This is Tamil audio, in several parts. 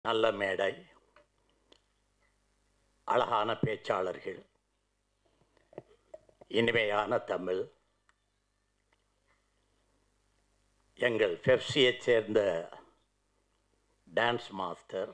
நல்ல மேடை அழகான பேச்சாளர்கள் இனிமையான தமிழ் எங்கள் பெப்சியைச் சேர்ந்த டான்ஸ் மாஸ்டர்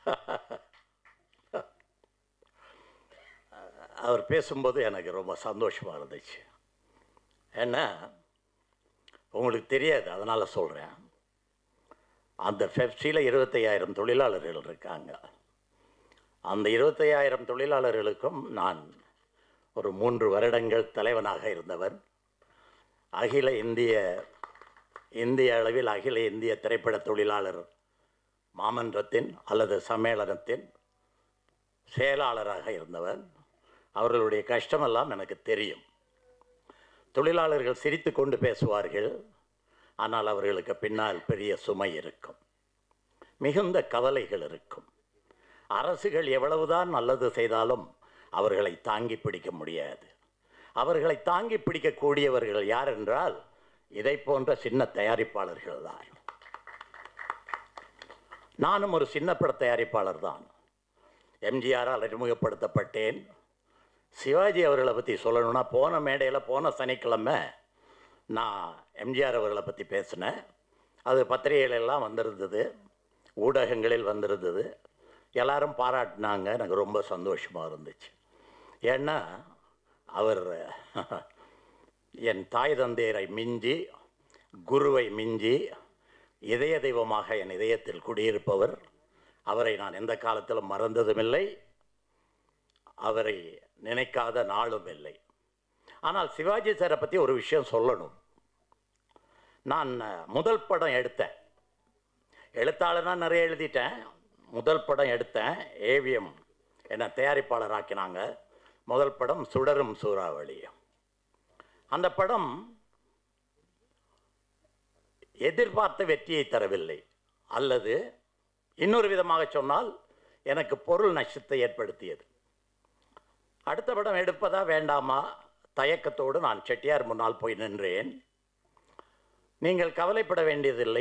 அவர் பேசும்போது எனக்கு ரொம்ப சந்தோஷமாக இருந்துச்சு ஏன்னா உங்களுக்கு தெரியாது அதனால் சொல்கிறேன் அந்த பெப்சியில் இருபத்தையாயிரம் தொழிலாளர்கள் இருக்காங்க அந்த இருபத்தையாயிரம் தொழிலாளர்களுக்கும் நான் ஒரு மூன்று வருடங்கள் தலைவனாக இருந்தவன் அகில இந்திய இந்திய அளவில் அகில இந்திய திரைப்பட தொழிலாளர் மாமன்றத்தின் அல்லது சம்மேளனத்தின் செயலாளராக இருந்தவன் அவர்களுடைய கஷ்டமெல்லாம் எனக்கு தெரியும் தொழிலாளர்கள் சிரித்து கொண்டு பேசுவார்கள் ஆனால் அவர்களுக்கு பின்னால் பெரிய சுமை இருக்கும் மிகுந்த கவலைகள் இருக்கும் அரசுகள் எவ்வளவுதான் நல்லது செய்தாலும் அவர்களை தாங்கி பிடிக்க முடியாது அவர்களை தாங்கி பிடிக்கக்கூடியவர்கள் யார் என்றால் இதை போன்ற சின்ன தயாரிப்பாளர்கள் தான் நானும் ஒரு சின்ன பட தயாரிப்பாளர் தான் எம்ஜிஆரால் அறிமுகப்படுத்தப்பட்டேன் சிவாஜி அவர்களை பற்றி சொல்லணும்னா போன மேடையில் போன சனிக்கிழமை நான் எம்ஜிஆர் அவர்களை பற்றி பேசினேன் அது பத்திரிகைகளெல்லாம் வந்திருந்தது ஊடகங்களில் வந்திருந்தது எல்லாரும் பாராட்டினாங்க எனக்கு ரொம்ப சந்தோஷமாக இருந்துச்சு ஏன்னா அவர் என் தாய் தந்தையரை மிஞ்சி குருவை மிஞ்சி இதய தெய்வமாக என் இதயத்தில் குடியிருப்பவர் அவரை நான் எந்த காலத்திலும் மறந்ததுமில்லை அவரை நினைக்காத நாளும் இல்லை ஆனால் சிவாஜி சாரை பற்றி ஒரு விஷயம் சொல்லணும் நான் முதல் படம் எடுத்தேன் எழுத்தாளனா நிறைய எழுதிட்டேன் முதல் படம் எடுத்தேன் ஏவிஎம் என்னை தயாரிப்பாளர் ஆக்கினாங்க முதல் படம் சுடரும் சூறாவளி அந்த படம் எதிர்பார்த்த வெற்றியை தரவில்லை அல்லது இன்னொரு விதமாக சொன்னால் எனக்கு பொருள் நஷ்டத்தை ஏற்படுத்தியது அடுத்த படம் எடுப்பதா வேண்டாமா தயக்கத்தோடு நான் செட்டியார் முன்னால் போய் நின்றேன் நீங்கள் கவலைப்பட வேண்டியதில்லை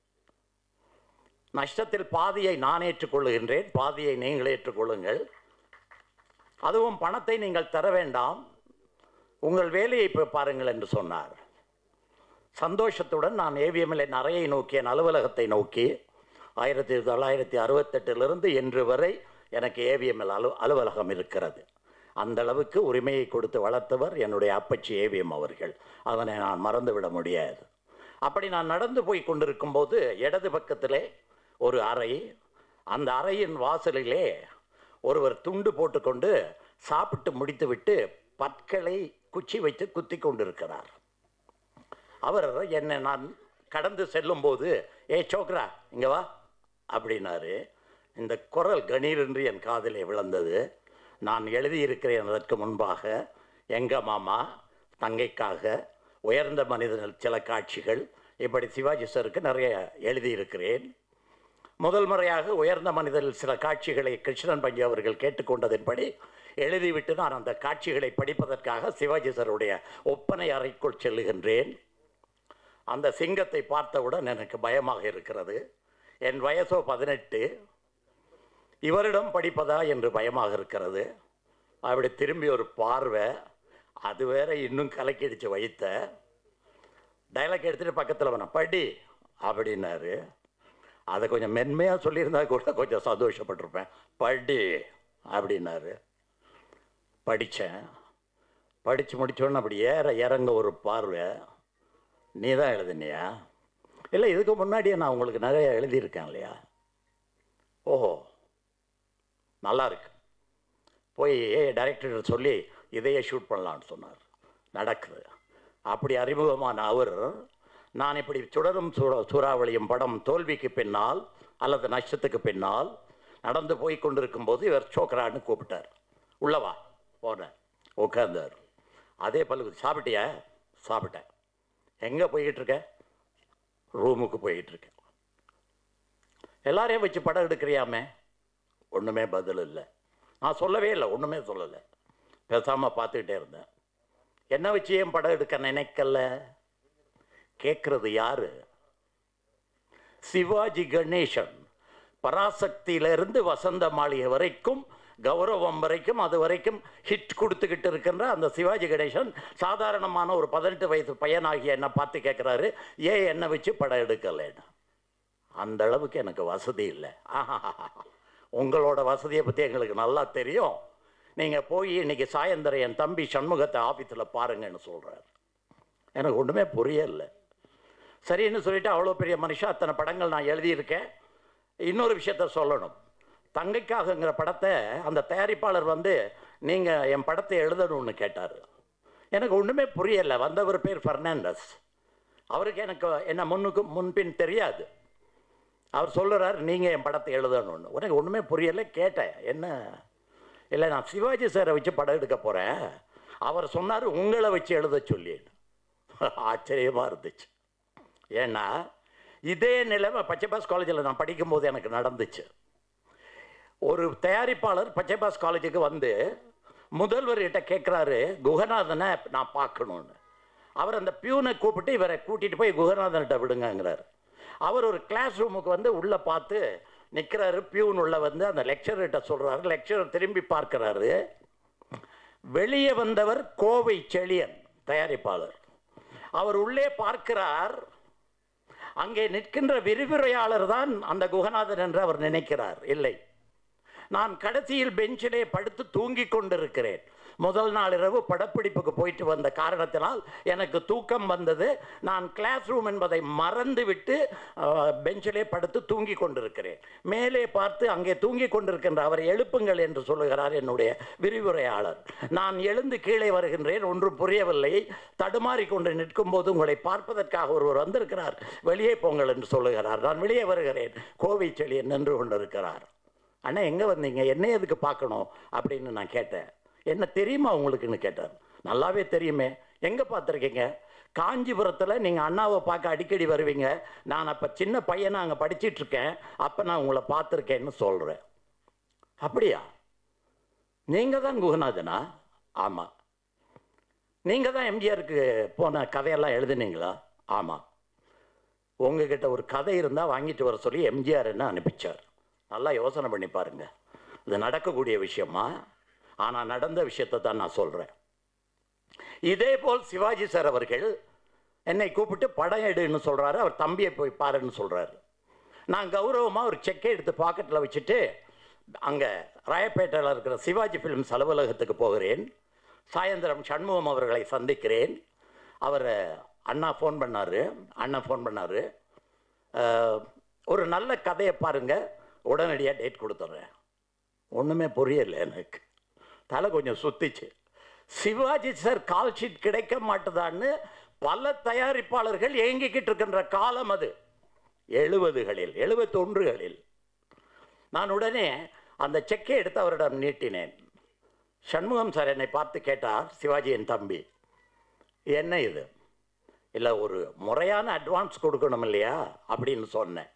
நஷ்டத்தில் பாதியை நான் ஏற்றுக்கொள்ளுகின்றேன் பாதியை நீங்கள் ஏற்றுக்கொள்ளுங்கள் அதுவும் பணத்தை நீங்கள் தர வேண்டாம் உங்கள் வேலையை இப்போ பாருங்கள் என்று சொன்னார் சந்தோஷத்துடன் நான் ஏவிஎம்எல்ஏ நரையை நோக்கி என் அலுவலகத்தை நோக்கி ஆயிரத்தி தொள்ளாயிரத்தி அறுபத்தெட்டிலிருந்து இன்று வரை எனக்கு ஏவிஎம்எல் அலு அலுவலகம் இருக்கிறது அந்த அளவுக்கு உரிமையை கொடுத்து வளர்த்தவர் என்னுடைய அப்பச்சி ஏவிஎம் அவர்கள் அதனை நான் மறந்துவிட முடியாது அப்படி நான் நடந்து போய் கொண்டிருக்கும் போது இடது பக்கத்திலே ஒரு அறை அந்த அறையின் வாசலிலே ஒருவர் துண்டு போட்டுக்கொண்டு சாப்பிட்டு முடித்துவிட்டு பற்களை குச்சி வைத்து குத்தி கொண்டிருக்கிறார் அவர் என்னை நான் கடந்து செல்லும்போது ஏ சோக்ரா இங்கே வா அப்படின்னாரு இந்த குரல் கணீர் என்று என் காதிலே விழுந்தது நான் எழுதியிருக்கிறேன் அதற்கு முன்பாக எங்க மாமா தங்கைக்காக உயர்ந்த மனிதர்கள் சில காட்சிகள் இப்படி சிவாஜி சருக்கு நிறைய எழுதியிருக்கிறேன் முதல் முறையாக உயர்ந்த மனிதர்கள் சில காட்சிகளை கிருஷ்ணன் பஞ்சு அவர்கள் கேட்டுக்கொண்டதின்படி எழுதிவிட்டு நான் அந்த காட்சிகளை படிப்பதற்காக சிவாஜி சருடைய ஒப்பனை அறைக்குள் செல்லுகின்றேன் அந்த சிங்கத்தை பார்த்தவுடன் எனக்கு பயமாக இருக்கிறது என் வயசோ பதினெட்டு இவரிடம் படிப்பதா என்று பயமாக இருக்கிறது அப்படி திரும்பி ஒரு பார்வை அது வேற இன்னும் கலக்கிடிச்சு வைத்த டைலாக் எடுத்துகிட்டு பக்கத்தில் வேணாம் படி அப்படின்னாரு அதை கொஞ்சம் மென்மையாக சொல்லியிருந்தா கூட கொஞ்சம் சந்தோஷப்பட்டிருப்பேன் படி அப்படின்னாரு படித்தேன் படித்து முடித்தோடனே அப்படி ஏற இறங்க ஒரு பார்வை நீ தான் எழுதுனியா இல்லை இதுக்கு முன்னாடியே நான் உங்களுக்கு நிறைய எழுதியிருக்கேன் இல்லையா ஓஹோ நல்லா இருக்கு போய் டைரக்டர் சொல்லி இதையே ஷூட் பண்ணலான்னு சொன்னார் நடக்குது அப்படி அறிமுகமான அவர் நான் இப்படி சுடரும் சூழ சூறாவளியும் படம் தோல்விக்கு பின்னால் அல்லது நஷ்டத்துக்கு பின்னால் நடந்து போய் கொண்டிருக்கும் போது இவர் சோக்கரான்னு கூப்பிட்டார் உள்ளவா போனேன் உட்காந்தார் அதே பல்லு சாப்பிட்டியா சாப்பிட்டேன் எங்கே போய்கிட்டு இருக்க ரூமுக்கு போய்கிட்டு இருக்கேன் எல்லாரையும் வச்சு படம் எடுக்கிறியாமே ஒன்றுமே பதில் இல்லை நான் சொல்லவே இல்லை ஒன்றுமே சொல்லலை பேசாமல் பார்த்துக்கிட்டே இருந்தேன் என்ன வச்சு ஏன் படம் எடுக்க நினைக்கல கேட்குறது யாரு சிவாஜி கணேசன் பராசக்தியிலிருந்து வசந்த மாளிகை வரைக்கும் கௌரவம் வரைக்கும் அது வரைக்கும் ஹிட் கொடுத்துக்கிட்டு இருக்கின்ற அந்த சிவாஜி கணேசன் சாதாரணமான ஒரு பதினெட்டு வயசு பையனாகிய என்னை பார்த்து கேட்குறாரு ஏன் என்னை வச்சு படம் எடுக்கலைன்னு அந்த அளவுக்கு எனக்கு வசதி இல்லை உங்களோட வசதியை பற்றி எங்களுக்கு நல்லா தெரியும் நீங்கள் போய் இன்னைக்கு சாயந்தரம் என் தம்பி சண்முகத்தை ஆஃபீஸில் பாருங்கன்னு சொல்கிறார் எனக்கு ஒன்றுமே புரியல சரின்னு சொல்லிட்டு அவ்வளோ பெரிய மனுஷன் அத்தனை படங்கள் நான் எழுதியிருக்கேன் இன்னொரு விஷயத்த சொல்லணும் தங்கைக்காகங்கிற படத்தை அந்த தயாரிப்பாளர் வந்து நீங்கள் என் படத்தை எழுதணும்னு கேட்டார் எனக்கு ஒன்றுமே புரியலை வந்தவர் பேர் ஃபெர்னாண்டஸ் அவருக்கு எனக்கு என்ன முன்னுக்கு முன்பின் தெரியாது அவர் சொல்லுறார் நீங்கள் என் படத்தை எழுதணும்னு உனக்கு ஒன்றுமே புரியலை கேட்டேன் என்ன இல்லை நான் சிவாஜி சாரை வச்சு படம் எடுக்க போகிறேன் அவர் சொன்னார் உங்களை வச்சு எழுத சொல்லி ஆச்சரியமாக இருந்துச்சு ஏன்னா இதே நிலைமை பச்சைபாஸ் காலேஜில் நான் படிக்கும்போது எனக்கு நடந்துச்சு ஒரு தயாரிப்பாளர் பச்சைபாஸ் காலேஜுக்கு வந்து முதல்வர்கிட்ட கேட்குறாரு குகநாதனை நான் பார்க்கணுன்னு அவர் அந்த பியூனை கூப்பிட்டு இவரை கூட்டிகிட்டு போய் குகநாதன்கிட்ட விடுங்கங்கிறார் அவர் ஒரு கிளாஸ் ரூமுக்கு வந்து உள்ளே பார்த்து நிற்கிறாரு பியூன் உள்ள வந்து அந்த லெக்சர்கிட்ட சொல்கிறாரு லெக்சரர் திரும்பி பார்க்குறாரு வெளியே வந்தவர் கோவை செழியன் தயாரிப்பாளர் அவர் உள்ளே பார்க்கிறார் அங்கே நிற்கின்ற விரிவுரையாளர் தான் அந்த குகநாதன் என்று அவர் நினைக்கிறார் இல்லை நான் கடைசியில் பெஞ்சிலே படுத்து தூங்கிக் கொண்டிருக்கிறேன் முதல் நாள் இரவு படப்பிடிப்புக்கு போயிட்டு வந்த காரணத்தினால் எனக்கு தூக்கம் வந்தது நான் கிளாஸ் ரூம் என்பதை மறந்துவிட்டு அஹ், பெஞ்சிலே படுத்து தூங்கிக் கொண்டிருக்கிறேன் மேலே பார்த்து அங்கே தூங்கிக் கொண்டிருக்கின்ற அவரை எழுப்புங்கள் என்று சொல்லுகிறார் என்னுடைய விரிவுரையாளர் நான் எழுந்து கீழே வருகின்றேன் ஒன்றும் புரியவில்லை தடுமாறி கொண்டு நிற்கும் போது உங்களை பார்ப்பதற்காக ஒருவர் வந்திருக்கிறார் வெளியே போங்கள் என்று சொல்லுகிறார் நான் வெளியே வருகிறேன் கோவை செழியன் நின்று கொண்டிருக்கிறார் அண்ணா எங்கே வந்தீங்க என்ன எதுக்கு பார்க்கணும் அப்படின்னு நான் கேட்டேன் என்ன தெரியுமா உங்களுக்குன்னு கேட்டார் நல்லாவே தெரியுமே எங்கே பார்த்துருக்கீங்க காஞ்சிபுரத்தில் நீங்கள் அண்ணாவை பார்க்க அடிக்கடி வருவீங்க நான் அப்போ சின்ன பையனை அங்கே படிச்சிட்டு இருக்கேன் அப்போ நான் உங்களை பார்த்துருக்கேன்னு சொல்கிறேன் அப்படியா நீங்கள் தான் குகநாதனா ஆமாம் நீங்கள் தான் எம்ஜிஆருக்கு போன கதையெல்லாம் எழுதுனீங்களா ஆமாம் உங்ககிட்ட ஒரு கதை இருந்தால் வாங்கிட்டு வர சொல்லி எம்ஜிஆர் என்ன அனுப்பிச்சார் நல்லா யோசனை பண்ணி பாருங்க இது நடக்கக்கூடிய விஷயமா ஆனால் நடந்த விஷயத்தை தான் நான் சொல்கிறேன் இதே போல் சிவாஜி சார் அவர்கள் என்னை கூப்பிட்டு படம் எடுன்னு சொல்கிறாரு அவர் தம்பியை போய் பாருன்னு சொல்கிறாரு நான் கௌரவமாக ஒரு செக்கை எடுத்து பாக்கெட்டில் வச்சுட்டு அங்கே ராயப்பேட்டையில் இருக்கிற சிவாஜி ஃபிலிம்ஸ் அலுவலகத்துக்கு போகிறேன் சாயந்தரம் சண்முகம் அவர்களை சந்திக்கிறேன் அவர் அண்ணா ஃபோன் பண்ணார் அண்ணா ஃபோன் பண்ணார் ஒரு நல்ல கதையை பாருங்க உடனடியாக டேட் கொடுத்துட்றேன் ஒன்றுமே புரியல எனக்கு தலை கொஞ்சம் சுத்திச்சு சிவாஜி சார் கால் ஷீட் கிடைக்க மாட்டுதான்னு பல தயாரிப்பாளர்கள் ஏங்கிக்கிட்டு இருக்கின்ற காலம் அது எழுபதுகளில் எழுபத்தொன்றுகளில் நான் உடனே அந்த செக்கை எடுத்து அவரிடம் நீட்டினேன் சண்முகம் சார் என்னை பார்த்து கேட்டார் சிவாஜி என் தம்பி என்ன இது இல்லை ஒரு முறையான அட்வான்ஸ் கொடுக்கணும் இல்லையா அப்படின்னு சொன்னேன்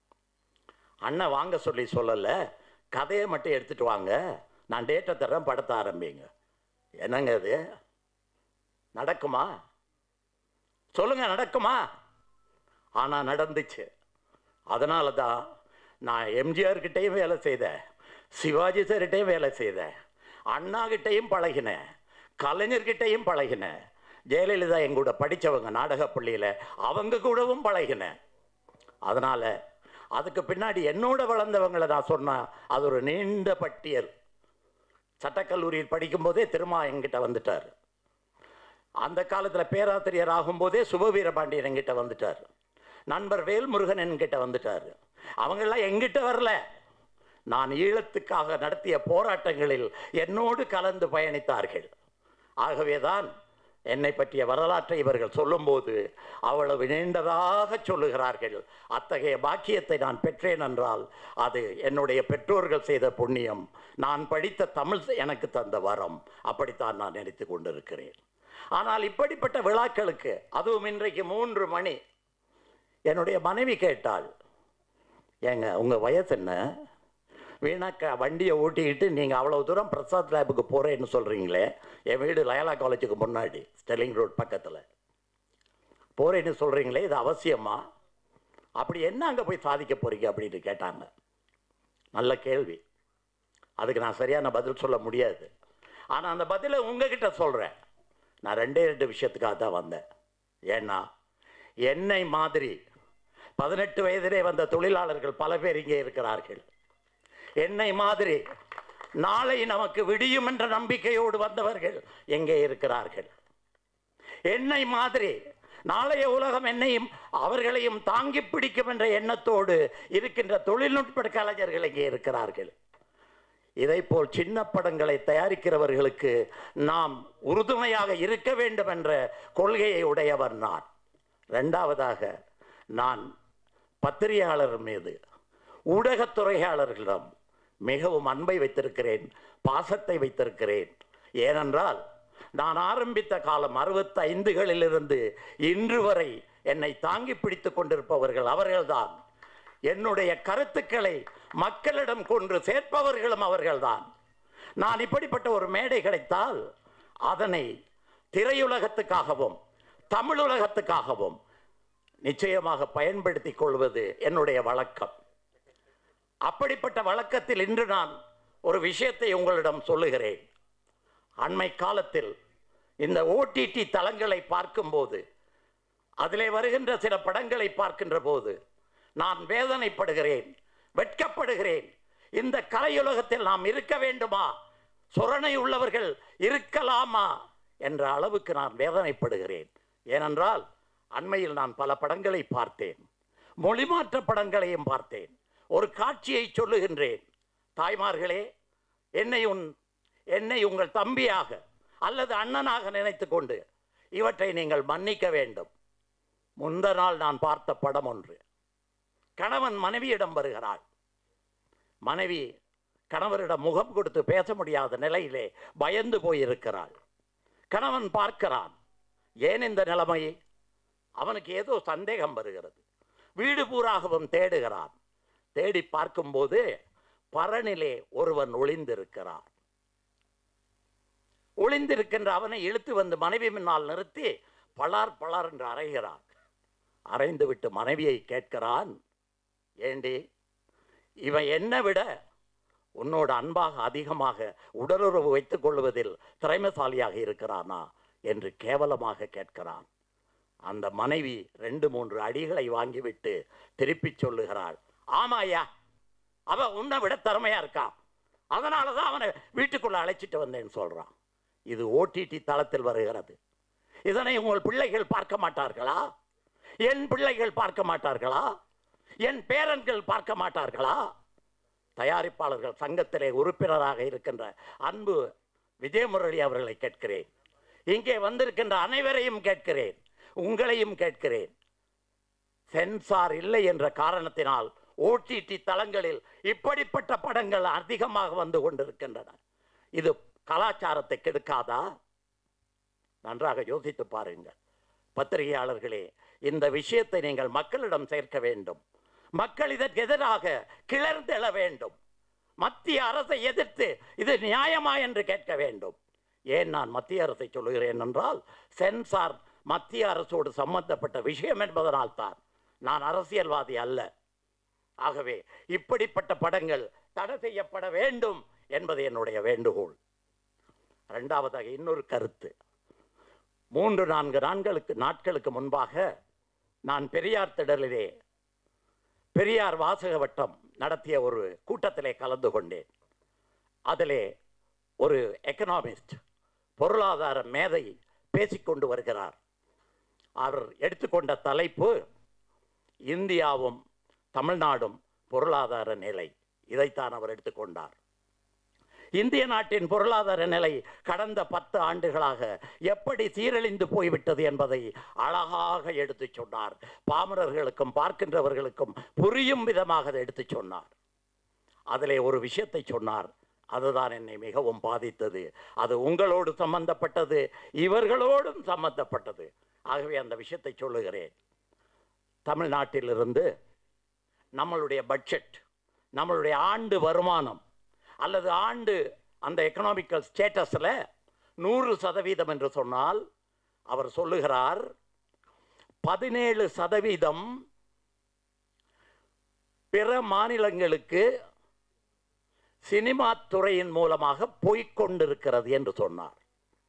அண்ணன் வாங்க சொல்லி சொல்லலை கதையை மட்டும் எடுத்துட்டு வாங்க நான் டேட்டை தரேன் படத்தை ஆரம்பிங்க என்னங்க இது நடக்குமா சொல்லுங்க நடக்குமா ஆனால் நடந்துச்சு அதனால தான் நான் எம்ஜிஆர்கிட்டையும் வேலை செய்தேன் சிவாஜி சார்கிட்டையும் வேலை செய்தேன் அண்ணாகிட்டையும் பழகினேன் கலைஞர்கிட்டையும் பழகினேன் ஜெயலலிதா எங்கூட படித்தவங்க நாடகப் பள்ளியில் அவங்க கூடவும் பழகினேன் அதனால் அதுக்கு பின்னாடி என்னோட வளர்ந்தவங்களை நான் சொன்னேன் அது ஒரு நீண்ட பட்டியல் சட்டக்கல்லூரியில் படிக்கும்போதே திருமா என்கிட்ட வந்துட்டார் அந்த காலத்தில் பேராசிரியர் ஆகும்போதே சுபவீரபாண்டியன் என்கிட்ட வந்துட்டார் நண்பர் வேல்முருகன் என்கிட்ட வந்துட்டார் அவங்கெல்லாம் எங்கிட்ட வரல நான் ஈழத்துக்காக நடத்திய போராட்டங்களில் என்னோடு கலந்து பயணித்தார்கள் ஆகவேதான் என்னை பற்றிய வரலாற்றை இவர்கள் சொல்லும்போது அவ்வளவு நீண்டதாக சொல்லுகிறார்கள் அத்தகைய பாக்கியத்தை நான் பெற்றேன் என்றால் அது என்னுடைய பெற்றோர்கள் செய்த புண்ணியம் நான் படித்த தமிழ் எனக்கு தந்த வரம் அப்படித்தான் நான் நினைத்து கொண்டிருக்கிறேன் ஆனால் இப்படிப்பட்ட விழாக்களுக்கு அதுவும் இன்றைக்கு மூன்று மணி என்னுடைய மனைவி கேட்டாள் ஏங்க உங்கள் வயசு என்ன வீணாக்க வண்டியை ஓட்டிக்கிட்டு நீங்கள் அவ்வளோ தூரம் பிரசாத் லேபுக்கு போகிறேன்னு சொல்கிறீங்களே என் வீடு லயலா காலேஜுக்கு முன்னாடி ஸ்டெல்லிங் ரோட் பக்கத்தில் போகிறேன்னு சொல்கிறீங்களே இது அவசியமா அப்படி என்ன அங்கே போய் சாதிக்க போகிறீங்க அப்படின்னு கேட்டாங்க நல்ல கேள்வி அதுக்கு நான் சரியான பதில் சொல்ல முடியாது ஆனால் அந்த பதிலை உங்ககிட்ட சொல்கிறேன் நான் ரெண்டே ரெண்டு விஷயத்துக்காக தான் வந்தேன் ஏன்னா என்னை மாதிரி பதினெட்டு வயதிலே வந்த தொழிலாளர்கள் பல பேர் இங்கே இருக்கிறார்கள் என்னை மாதிரி நாளை நமக்கு விடியும் என்ற நம்பிக்கையோடு வந்தவர்கள் எங்கே இருக்கிறார்கள் என்னை மாதிரி நாளைய உலகம் என்னையும் அவர்களையும் தாங்கி பிடிக்கும் என்ற எண்ணத்தோடு இருக்கின்ற தொழில்நுட்ப கலைஞர்கள் இங்கே இருக்கிறார்கள் இதை போல் சின்ன படங்களை தயாரிக்கிறவர்களுக்கு நாம் உறுதுணையாக இருக்க வேண்டும் என்ற கொள்கையை உடையவர் நான் ரெண்டாவதாக நான் பத்திரிகையாளர் மீது ஊடகத்துறையாளர்களிடம் மிகவும் அன்பை வைத்திருக்கிறேன் பாசத்தை வைத்திருக்கிறேன் ஏனென்றால் நான் ஆரம்பித்த காலம் அறுபத்தைந்துகளிலிருந்து இன்று வரை என்னை தாங்கி பிடித்துக் கொண்டிருப்பவர்கள் அவர்கள்தான் என்னுடைய கருத்துக்களை மக்களிடம் கொண்டு சேர்ப்பவர்களும் அவர்கள்தான் நான் இப்படிப்பட்ட ஒரு மேடை கிடைத்தால் அதனை திரையுலகத்துக்காகவும் தமிழுலகத்துக்காகவும் நிச்சயமாக பயன்படுத்திக் கொள்வது என்னுடைய வழக்கம் அப்படிப்பட்ட வழக்கத்தில் இன்று நான் ஒரு விஷயத்தை உங்களிடம் சொல்லுகிறேன் அண்மை காலத்தில் இந்த ஓடிடி தளங்களை பார்க்கும்போது அதிலே வருகின்ற சில படங்களை பார்க்கின்ற போது நான் வேதனைப்படுகிறேன் வெட்கப்படுகிறேன் இந்த கலையுலகத்தில் நாம் இருக்க வேண்டுமா சொரணை உள்ளவர்கள் இருக்கலாமா என்ற அளவுக்கு நான் வேதனைப்படுகிறேன் ஏனென்றால் அண்மையில் நான் பல படங்களை பார்த்தேன் மொழிமாற்ற படங்களையும் பார்த்தேன் ஒரு காட்சியை சொல்லுகின்றேன் தாய்மார்களே என்னை உன் என்னை உங்கள் தம்பியாக அல்லது அண்ணனாக நினைத்துக் கொண்டு இவற்றை நீங்கள் மன்னிக்க வேண்டும் முந்த நாள் நான் பார்த்த படம் ஒன்று கணவன் மனைவியிடம் வருகிறாள் மனைவி கணவரிடம் முகம் கொடுத்து பேச முடியாத நிலையிலே பயந்து போயிருக்கிறாள் கணவன் பார்க்கிறான் ஏன் இந்த நிலைமை அவனுக்கு ஏதோ சந்தேகம் வருகிறது வீடு பூராகவும் தேடுகிறான் தேடி பார்க்கும்போது பரனிலே ஒருவன் ஒளிந்திருக்கிறான் ஒளிந்திருக்கின்ற அவனை இழுத்து வந்து மனைவி முன்னால் நிறுத்தி பலார் பலார் என்று அறைகிறான் அறைந்து விட்டு மனைவியை கேட்கிறான் ஏண்டி இவன் என்னை விட உன்னோட அன்பாக அதிகமாக உடலுறவு வைத்துக் கொள்வதில் திறமைசாலியாக இருக்கிறானா என்று கேவலமாக கேட்கிறான் அந்த மனைவி ரெண்டு மூன்று அடிகளை வாங்கிவிட்டு திருப்பிச் சொல்லுகிறாள் ஆமா ஐயா அவ உன்னை விட திறமையா இருக்கான் அதனால தான் அவனை வீட்டுக்குள்ள அழைச்சிட்டு வந்தேன்னு சொல்றான் இது ஓடிடி தளத்தில் வருகிறது இதனை உங்கள் பிள்ளைகள் பார்க்க மாட்டார்களா என் பிள்ளைகள் பார்க்க மாட்டார்களா என் பேரன்கள் பார்க்க மாட்டார்களா தயாரிப்பாளர்கள் சங்கத்திலே உறுப்பினராக இருக்கின்ற அன்பு விஜயமுரளி அவர்களை கேட்கிறேன் இங்கே வந்திருக்கின்ற அனைவரையும் கேட்கிறேன் உங்களையும் கேட்கிறேன் சென்சார் இல்லை என்ற காரணத்தினால் ஓடிடி தளங்களில் இப்படிப்பட்ட படங்கள் அதிகமாக வந்து கொண்டிருக்கின்றன இது கலாச்சாரத்தை கெடுக்காதா நன்றாக யோசித்து பாருங்கள் பத்திரிகையாளர்களே இந்த விஷயத்தை நீங்கள் மக்களிடம் சேர்க்க வேண்டும் மக்கள் இதற்கு எதிராக கிளர்ந்தெழ வேண்டும் மத்திய அரசை எதிர்த்து இது நியாயமா என்று கேட்க வேண்டும் ஏன் நான் மத்திய அரசை சொல்லுகிறேன் என்றால் சென்சார் மத்திய அரசோடு சம்பந்தப்பட்ட விஷயம் என்பதனால் தான் நான் அரசியல்வாதி அல்ல ஆகவே இப்படிப்பட்ட படங்கள் தடை செய்யப்பட வேண்டும் என்பது என்னுடைய வேண்டுகோள் இரண்டாவதாக இன்னொரு கருத்து மூன்று நான்கு நாட்களுக்கு நாட்களுக்கு முன்பாக நான் பெரியார் திடலிலே பெரியார் வாசக வட்டம் நடத்திய ஒரு கூட்டத்திலே கலந்து கொண்டேன் அதிலே ஒரு எக்கனாமிஸ்ட் பொருளாதார மேதை பேசிக்கொண்டு வருகிறார் அவர் எடுத்துக்கொண்ட தலைப்பு இந்தியாவும் தமிழ்நாடும் பொருளாதார நிலை இதைத்தான் அவர் எடுத்துக்கொண்டார் இந்திய நாட்டின் பொருளாதார நிலை கடந்த பத்து ஆண்டுகளாக எப்படி சீரழிந்து போய்விட்டது என்பதை அழகாக எடுத்துச் சொன்னார் பாமரர்களுக்கும் பார்க்கின்றவர்களுக்கும் புரியும் விதமாக அதை எடுத்துச் சொன்னார் அதிலே ஒரு விஷயத்தை சொன்னார் அதுதான் என்னை மிகவும் பாதித்தது அது உங்களோடு சம்பந்தப்பட்டது இவர்களோடும் சம்பந்தப்பட்டது ஆகவே அந்த விஷயத்தை சொல்லுகிறேன் தமிழ்நாட்டிலிருந்து நம்மளுடைய பட்ஜெட் நம்மளுடைய ஆண்டு வருமானம் அல்லது ஆண்டு அந்த எக்கனாமிக்கல் ஸ்டேட்டஸில் நூறு சதவீதம் என்று சொன்னால் அவர் சொல்லுகிறார் பதினேழு சதவீதம் பிற மாநிலங்களுக்கு சினிமா துறையின் மூலமாக போய்க் கொண்டிருக்கிறது என்று சொன்னார்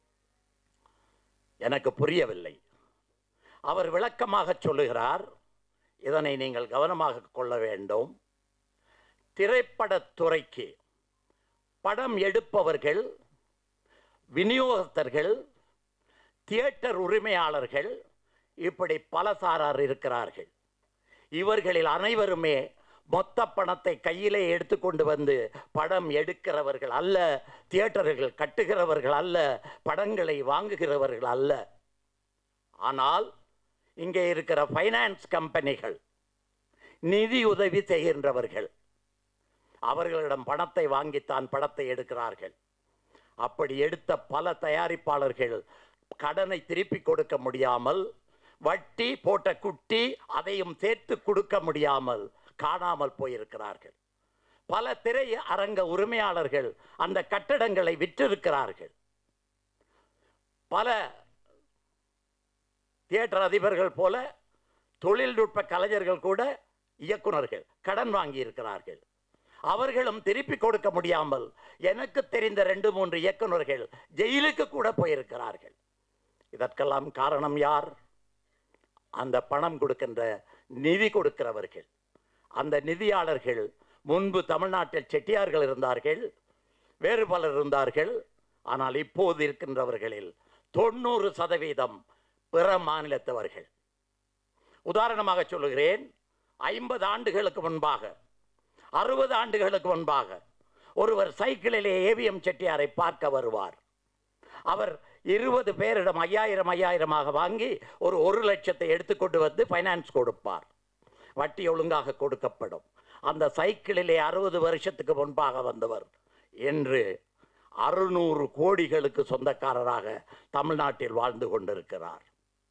எனக்கு புரியவில்லை அவர் விளக்கமாக சொல்லுகிறார் இதனை நீங்கள் கவனமாக கொள்ள வேண்டும் திரைப்படத் துறைக்கு படம் எடுப்பவர்கள் விநியோகஸ்தர்கள் தியேட்டர் உரிமையாளர்கள் இப்படி பல சாரார் இருக்கிறார்கள் இவர்களில் அனைவருமே மொத்த பணத்தை கையிலே எடுத்துக்கொண்டு வந்து படம் எடுக்கிறவர்கள் அல்ல தியேட்டர்கள் கட்டுகிறவர்கள் அல்ல படங்களை வாங்குகிறவர்கள் அல்ல ஆனால் இங்கே இருக்கிற ஃபைனான்ஸ் கம்பெனிகள் நிதி உதவி செய்கின்றவர்கள் அவர்களிடம் பணத்தை வாங்கித்தான் படத்தை எடுக்கிறார்கள் அப்படி எடுத்த பல தயாரிப்பாளர்கள் கடனை திருப்பி கொடுக்க முடியாமல் வட்டி போட்ட குட்டி அதையும் சேர்த்து கொடுக்க முடியாமல் காணாமல் போயிருக்கிறார்கள் பல திரை அரங்க உரிமையாளர்கள் அந்த கட்டடங்களை விற்றிருக்கிறார்கள் பல தியேட்டர் அதிபர்கள் போல தொழில்நுட்ப கலைஞர்கள் கூட இயக்குனர்கள் கடன் வாங்கி இருக்கிறார்கள் அவர்களும் திருப்பி கொடுக்க முடியாமல் எனக்கு தெரிந்த ரெண்டு மூன்று இயக்குனர்கள் ஜெயிலுக்கு கூட போயிருக்கிறார்கள் இதற்கெல்லாம் காரணம் யார் அந்த பணம் கொடுக்கின்ற நிதி கொடுக்கிறவர்கள் அந்த நிதியாளர்கள் முன்பு தமிழ்நாட்டில் செட்டியார்கள் இருந்தார்கள் வேறு பலர் இருந்தார்கள் ஆனால் இப்போது இருக்கின்றவர்களில் தொண்ணூறு சதவீதம் பிற மாநிலத்தவர்கள் உதாரணமாக சொல்லுகிறேன் ஐம்பது ஆண்டுகளுக்கு முன்பாக அறுபது ஆண்டுகளுக்கு முன்பாக ஒருவர் சைக்கிளிலே ஏவிஎம் செட்டியாரை பார்க்க வருவார் அவர் இருபது பேரிடம் ஐயாயிரம் ஐயாயிரமாக வாங்கி ஒரு ஒரு லட்சத்தை எடுத்துக்கொண்டு வந்து ஃபைனான்ஸ் கொடுப்பார் வட்டி ஒழுங்காக கொடுக்கப்படும் அந்த சைக்கிளிலே அறுபது வருஷத்துக்கு முன்பாக வந்தவர் என்று அறுநூறு கோடிகளுக்கு சொந்தக்காரராக தமிழ்நாட்டில் வாழ்ந்து கொண்டிருக்கிறார்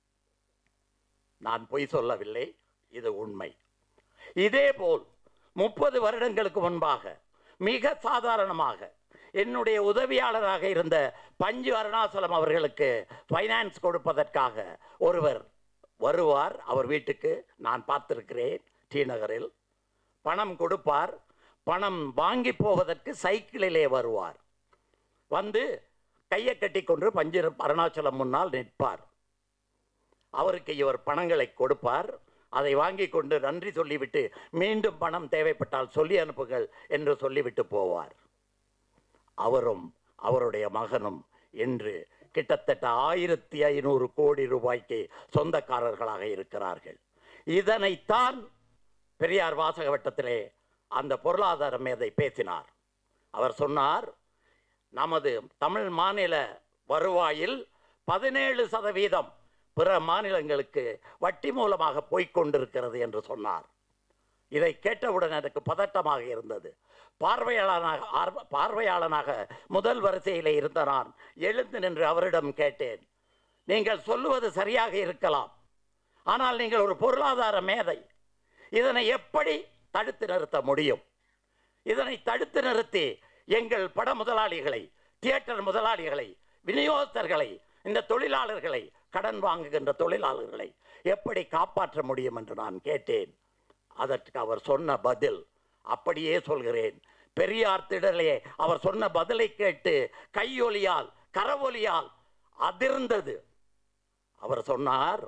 நான் பொய் சொல்லவில்லை இது உண்மை இதேபோல் முப்பது வருடங்களுக்கு முன்பாக மிக சாதாரணமாக என்னுடைய உதவியாளராக இருந்த பஞ்சு அருணாசலம் அவர்களுக்கு ஃபைனான்ஸ் கொடுப்பதற்காக ஒருவர் வருவார் அவர் வீட்டுக்கு நான் பார்த்திருக்கிறேன் டி நகரில் பணம் கொடுப்பார் பணம் வாங்கி போவதற்கு சைக்கிளிலே வருவார் வந்து கையை கட்டி கொண்டு பஞ்சு அருணாச்சலம் முன்னால் நிற்பார் அவருக்கு இவர் பணங்களை கொடுப்பார் அதை வாங்கி கொண்டு நன்றி சொல்லிவிட்டு மீண்டும் பணம் தேவைப்பட்டால் சொல்லி அனுப்புங்கள் என்று சொல்லிவிட்டு போவார் அவரும் அவருடைய மகனும் என்று கிட்டத்தட்ட ஆயிரத்தி ஐநூறு கோடி ரூபாய்க்கு சொந்தக்காரர்களாக இருக்கிறார்கள் இதனைத்தான் பெரியார் வாசக வட்டத்திலே அந்த பொருளாதார மேதை பேசினார் அவர் சொன்னார் நமது தமிழ் மாநில வருவாயில் பதினேழு சதவீதம் பிற மாநிலங்களுக்கு வட்டி மூலமாக போய்க் கொண்டிருக்கிறது என்று சொன்னார் இதை கேட்டவுடன் எனக்கு பதட்டமாக இருந்தது பார்வையாளனாக ஆர்வ- பார்வையாளனாக முதல் வரிசையிலே இருந்த நான் எழுந்து நின்று அவரிடம் கேட்டேன் நீங்கள் சொல்லுவது சரியாக இருக்கலாம் ஆனால் நீங்கள் ஒரு பொருளாதார மேதை இதனை எப்படி தடுத்து நிறுத்த முடியும் இதனை தடுத்து நிறுத்தி எங்கள் பட முதலாளிகளை தியேட்டர் முதலாளிகளை விநியோகஸ்தர்களை இந்த தொழிலாளர்களை கடன் வாங்குகின்ற தொழிலாளர்களை எப்படி காப்பாற்ற முடியும் என்று நான் கேட்டேன் அதற்கு அவர் சொன்ன பதில் அப்படியே சொல்கிறேன் பெரியார் திடலே அவர் சொன்ன பதிலை கேட்டு கையொலியால் கரவொலியால் அதிர்ந்தது அவர் சொன்னார்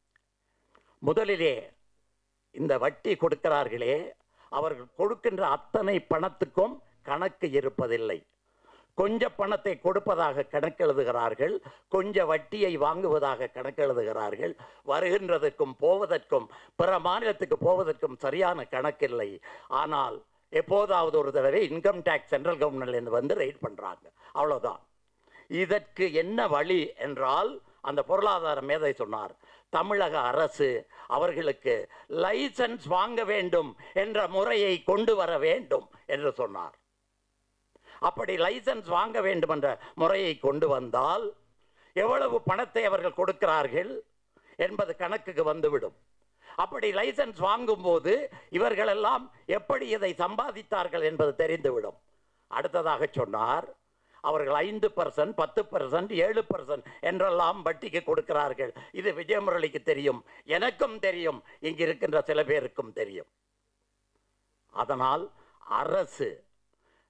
முதலிலே இந்த வட்டி கொடுக்கிறார்களே அவர்கள் கொடுக்கின்ற அத்தனை பணத்துக்கும் கணக்கு இருப்பதில்லை கொஞ்ச பணத்தை கொடுப்பதாக கணக்கெழுதுகிறார்கள் கொஞ்ச வட்டியை வாங்குவதாக கணக்கெழுதுகிறார்கள் வருகின்றதற்கும் போவதற்கும் பிற மாநிலத்துக்கு போவதற்கும் சரியான கணக்கில்லை ஆனால் எப்போதாவது ஒரு தடவை இன்கம் டேக்ஸ் சென்ட்ரல் கவர்மெண்ட்லேருந்து வந்து ரைட் பண்ணுறாங்க அவ்வளோதான் இதற்கு என்ன வழி என்றால் அந்த பொருளாதார மேதை சொன்னார் தமிழக அரசு அவர்களுக்கு லைசன்ஸ் வாங்க வேண்டும் என்ற முறையை கொண்டு வர வேண்டும் என்று சொன்னார் அப்படி லைசன்ஸ் வாங்க வேண்டும் என்ற முறையை கொண்டு வந்தால் எவ்வளவு பணத்தை அவர்கள் கொடுக்கிறார்கள் என்பது கணக்குக்கு வந்துவிடும் அப்படி லைசன்ஸ் வாங்கும்போது இவர்களெல்லாம் எப்படி இதை சம்பாதித்தார்கள் என்பது தெரிந்துவிடும் அடுத்ததாக சொன்னார் அவர்கள் ஐந்து பர்சன்ட் பத்து பர்சன்ட் ஏழு பர்சன்ட் என்றெல்லாம் வட்டிக்கு கொடுக்கிறார்கள் இது விஜயமுரளிக்கு தெரியும் எனக்கும் தெரியும் இங்கு இருக்கின்ற சில பேருக்கும் தெரியும் அதனால் அரசு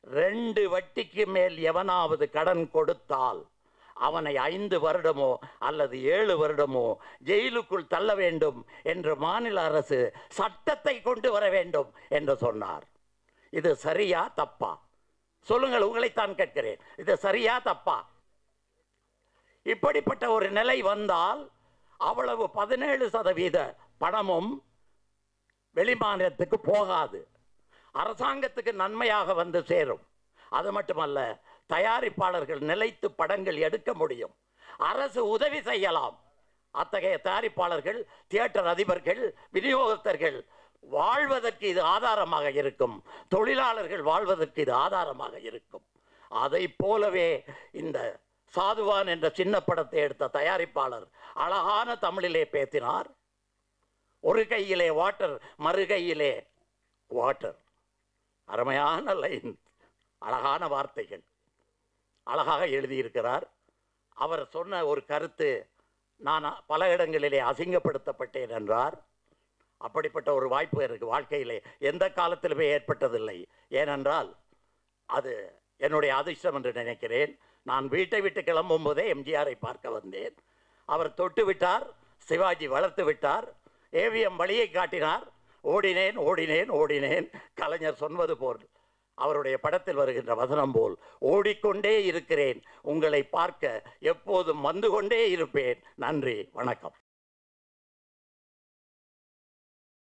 ரெண்டு வட்டிக்கு மேல் எவனாவது கடன் கொடுத்தால் அவனை ஐந்து வருடமோ அல்லது ஏழு வருடமோ ஜெயிலுக்குள் தள்ள வேண்டும் என்று மாநில அரசு சட்டத்தை கொண்டு வர வேண்டும் என்று சொன்னார் இது சரியா தப்பா சொல்லுங்கள் உங்களைத்தான் கேட்கிறேன் இது சரியா தப்பா இப்படிப்பட்ட ஒரு நிலை வந்தால் அவ்வளவு பதினேழு சதவீத பணமும் வெளிமாநிலத்துக்கு போகாது அரசாங்கத்துக்கு நன்மையாக வந்து சேரும் அது மட்டுமல்ல தயாரிப்பாளர்கள் நிலைத்து படங்கள் எடுக்க முடியும் அரசு உதவி செய்யலாம் அத்தகைய தயாரிப்பாளர்கள் தியேட்டர் அதிபர்கள் விநியோகஸ்தர்கள் வாழ்வதற்கு இது ஆதாரமாக இருக்கும் தொழிலாளர்கள் வாழ்வதற்கு இது ஆதாரமாக இருக்கும் அதை போலவே இந்த சாதுவான் என்ற சின்ன படத்தை எடுத்த தயாரிப்பாளர் அழகான தமிழிலே பேசினார் ஒரு கையிலே வாட்டர் மறு கையிலே வாட்டர் அருமையான லைன் அழகான வார்த்தைகள் அழகாக எழுதியிருக்கிறார் அவர் சொன்ன ஒரு கருத்து நான் பல இடங்களிலே அசிங்கப்படுத்தப்பட்டேன் என்றார் அப்படிப்பட்ட ஒரு வாய்ப்பு எனக்கு வாழ்க்கையிலே எந்த காலத்திலுமே ஏற்பட்டதில்லை ஏனென்றால் அது என்னுடைய அதிர்ஷ்டம் என்று நினைக்கிறேன் நான் வீட்டை விட்டு கிளம்பும் போதே எம்ஜிஆரை பார்க்க வந்தேன் அவர் தொட்டு விட்டார் சிவாஜி வளர்த்து விட்டார் ஏவிஎம் வழியை காட்டினார் ஓடினேன் ஓடினேன் ஓடினேன் கலைஞர் சொன்னது போல் அவருடைய படத்தில் வருகின்ற வசனம் போல் ஓடிக்கொண்டே இருக்கிறேன் உங்களை பார்க்க எப்போதும் வந்து கொண்டே இருப்பேன் நன்றி வணக்கம்